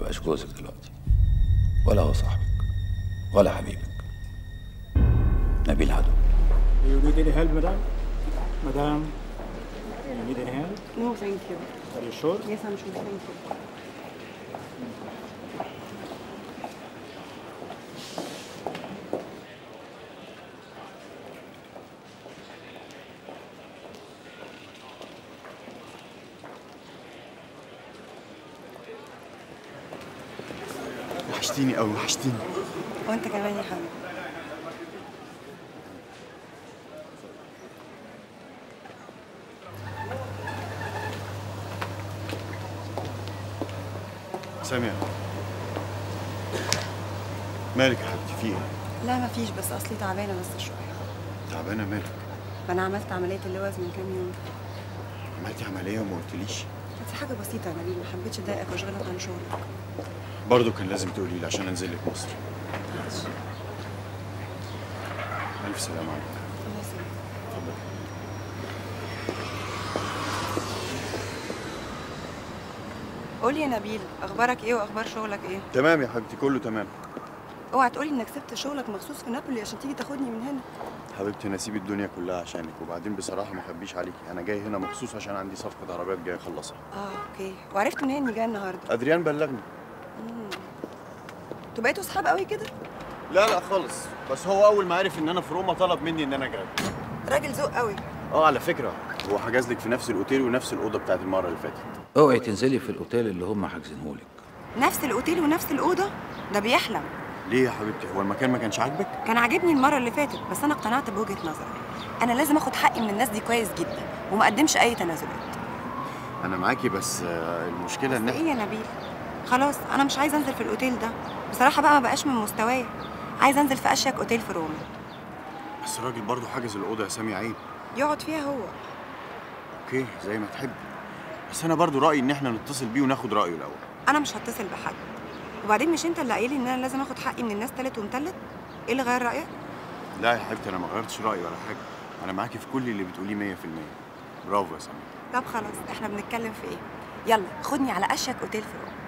بقاش جوزك دلوقتي ولا هو صاحبك ولا حبيبك نبيل عدو Do you need any help, madam? Madam, you need any help? No, thank you. Are you sure? Yes, I'm sure. Thank you. وحشتيني قوي وحشتيني وانت كمان يا حبيبي سامية مالك يا حبيبتي في ايه؟ لا ما فيش بس اصلي تعبانه بس شويه تعبانة مالك؟ ما انا عملت عمليه اللوز من كام يوم عملتي عملية وما قلتليش بس حاجه بسيطه يا نبيل ما حبيتش اضايقك واشغلك عن شغلك برضه كان لازم تقولي لي عشان انزل لك مصر ألف سلامة عليك الله يسلمك اتفضل قولي يا نبيل اخبارك ايه واخبار شغلك ايه تمام يا حبيبتي كله تمام اوعى تقولي انك سبت شغلك مخصوص في نابولي عشان تيجي تاخدني من هنا حبيبتي انا اسيب الدنيا كلها عشانك وبعدين بصراحة ما اخبيش عليكي انا جاي هنا مخصوص عشان عندي صفقة عربيات جاي اخلصها اه اوكي وعرفت منين اني جايه النهارده ادريان بلغني انتوا بقيتوا اصحاب قوي كده لا لا خالص بس هو اول ما عرف ان انا في روما طلب مني ان انا جاي راجل ذوق قوي اه على فكرة هو حجز لك في نفس الاوتيل ونفس الاوضة بتاعت المرة اللي فاتت اوعي تنزلي في الاوتيل اللي هم حاجزينهولك نفس الاوتيل ونفس الاوضه ده بيحلم ليه يا حبيبتي هو المكان ما كانش عاجبك كان عاجبني المره اللي فاتت بس انا اقتنعت بوجهه نظرك انا لازم اخد حقي من الناس دي كويس جدا وما اقدمش اي تنازلات انا معاكي بس آه، المشكلة ان ايه يا نبيل خلاص انا مش عايزه انزل في الاوتيل ده بصراحه بقى ما بقاش من مستواي عايزه انزل في اشيك اوتيل في روما بس الراجل برضه حجز الأوضة يا سامي عيب يقعد فيها هو اوكي زي ما تحب بس انا برضه رأيي ان احنا نتصل بيه وناخد رأيه الاول انا مش هتصل بحد وبعدين مش انت اللي قايل لي ان انا لازم اخد حقي من الناس تالت ومتلت ايه اللي غير رايك لا يا حبيبتي انا ما غيرتش رأيي ولا حاجة انا معاكي في كل اللي بتقوليه 100% برافو يا سامي طب خلاص احنا بنتكلم في ايه يلا خدني على اشيك اوتيل في روما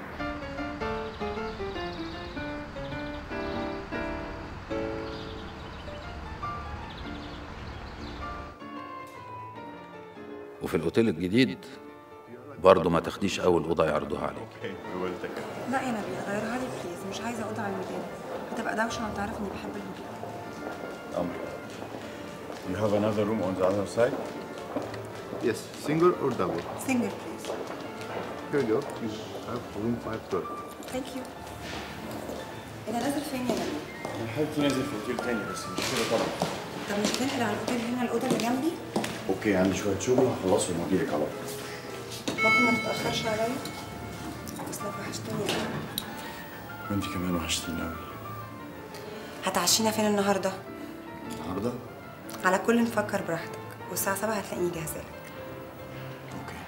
وفي الاوتيل الجديد برضه ما تاخديش اول اوضه يعرضوها عليك اوكي قولتك لا يا نبيل غيرها لي بليز مش عايزه اوضه على المكان هتبقى دوشه وانت عارف اني بحب الهدوء أمر You have another room on the other side? Yes, single or double? سنجل بليز Here you go. You have room 512. ثانك يو انا نازل فين يا نبيل انا حبيبتي نازل في اوتيل تاني بس مش كده طبعا طب مش تنقل على الاوتيل هنا الاوضه اللي جنبي اوكي عندي شوية شغل هخلصهم واجيلك على طول ممكن ما تتاخرش عليا اصلك وحشتني قوي وانت كمان وحشتيني قوي هتعشينا فين النهارده النهارده؟ على كل نفكر براحتك والساعه 7 هتلاقيني جاهزه لك اوكي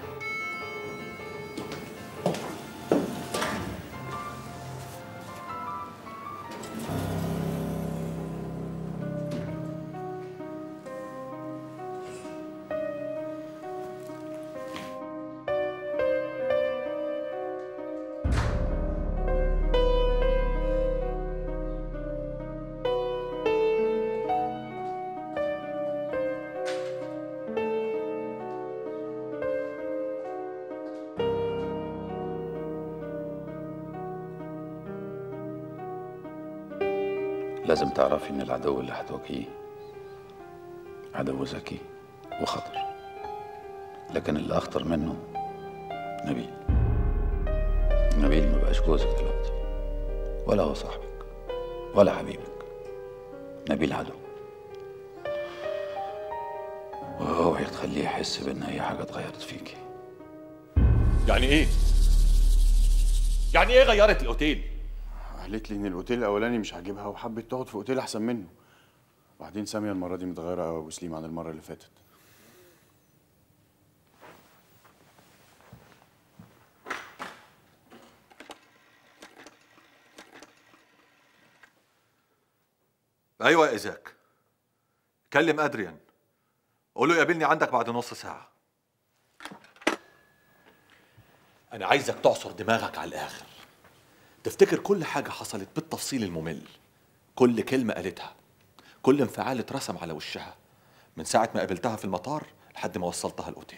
لازم تعرفي ان العدو اللي هتواجهيه عدو ذكي وخطر لكن اللي اخطر منه نبيل نبيل ما بقاش جوزك دلوقتي ولا هو صاحبك ولا حبيبك نبيل عدو واوعي تخليه يحس بان اي حاجه اتغيرت فيكي يعني ايه؟ يعني ايه غيرت الاوتيل؟ قالت لي ان الاوتيل الاولاني مش عاجبها وحبت تقعد في اوتيل احسن منه وبعدين ساميه المره دي متغيره قوي يا ابو سليم عن المره اللي فاتت ايوه يا ايزاك كلم ادريان قول له يقابلني عندك بعد نص ساعه انا عايزك تعصر دماغك على الاخر تفتكر كل حاجة حصلت بالتفصيل الممل كل كلمة قالتها كل انفعال اترسم على وشها من ساعة ما قابلتها في المطار لحد ما وصلتها الأوتيل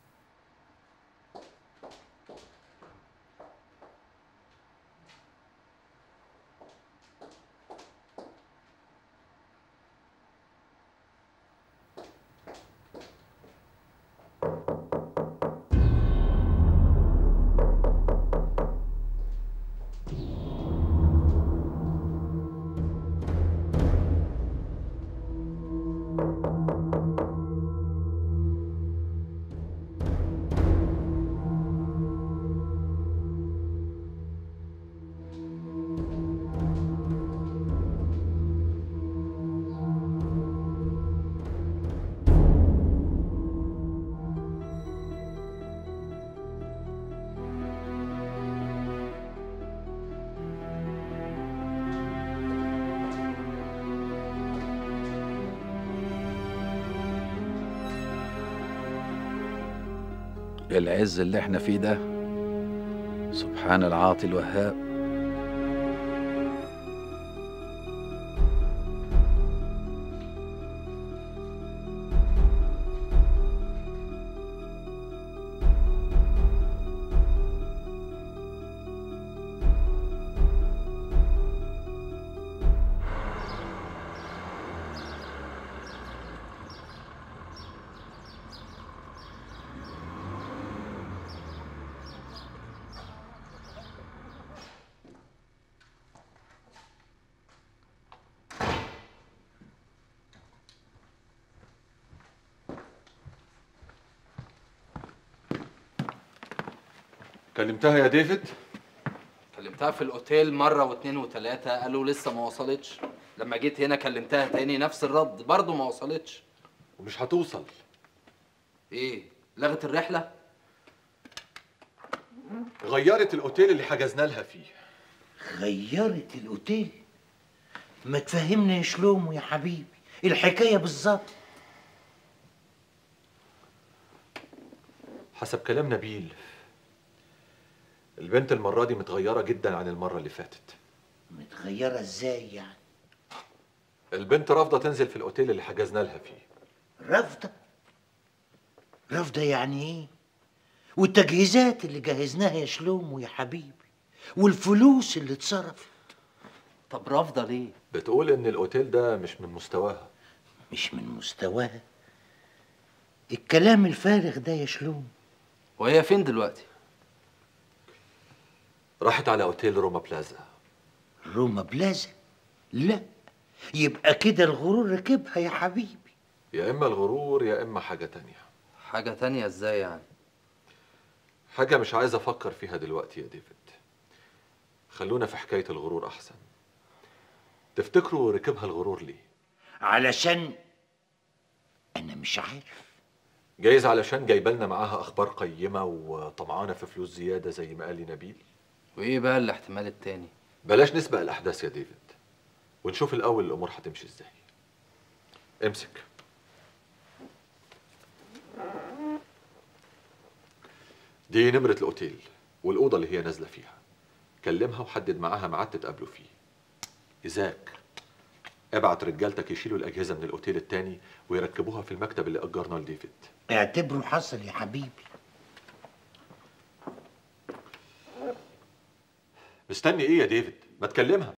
العز اللي احنا فيه ده سبحان العاطي الوهاب كلمتها يا ديفيد كلمتها في الاوتيل مره واثنين وثلاثه قالوا لسه ما وصلتش لما جيت هنا كلمتها تاني نفس الرد برضه ما وصلتش ومش هتوصل ايه لغت الرحله غيرت الأوتيل اللي حجزنا لها فيه غيرت الاوتيل ما تفهمنا يا شلومو يا حبيبي الحكايه بالظبط حسب كلام نبيل البنت المرة دي متغيرة جدا عن المرة اللي فاتت متغيره ازاي يعني البنت رافضة تنزل في الأوتيل اللي حجزنا لها فيه رافضه رافضه يعني ايه والتجهيزات اللي جهزناها يا شلومو يا حبيبي والفلوس اللي اتصرفت طب رافضه ليه بتقول إن الأوتيل ده مش من مستواها مش من مستواها الكلام الفارغ ده يا شلومو وهي فين دلوقتي راحت على أوتيل روما بلازا روما بلازا لا يبقى كده الغرور ركبها يا حبيبي يا إما الغرور يا إما حاجة تانية حاجه تانية ازاي يعني حاجة مش عايز أفكر فيها دلوقتي يا ديفيد خلونا في حكاية الغرور أحسن تفتكروا ركبها الغرور ليه؟ علشان انا مش عارف جايز علشان جايبالنا معاها أخبار قيمة وطمعانة في فلوس زيادة زي ما قال لي نبيل وايه بقى الاحتمال التاني بلاش نسبق الأحداث يا ديفيد ونشوف الأول الأمور هتمشي إزاي امسك دي نمرة الأوتيل والأوضة اللي هي نازلة فيها كلمها وحدد معاها ميعاد تتقابلوا فيه إذاك ابعت رجالتك يشيلوا الأجهزة من الأوتيل التاني ويركبوها في المكتب اللي أجرناه لديفيد اعتبره حصل يا حبيبي مستني إيه يا ديفيد؟ ما تكلمها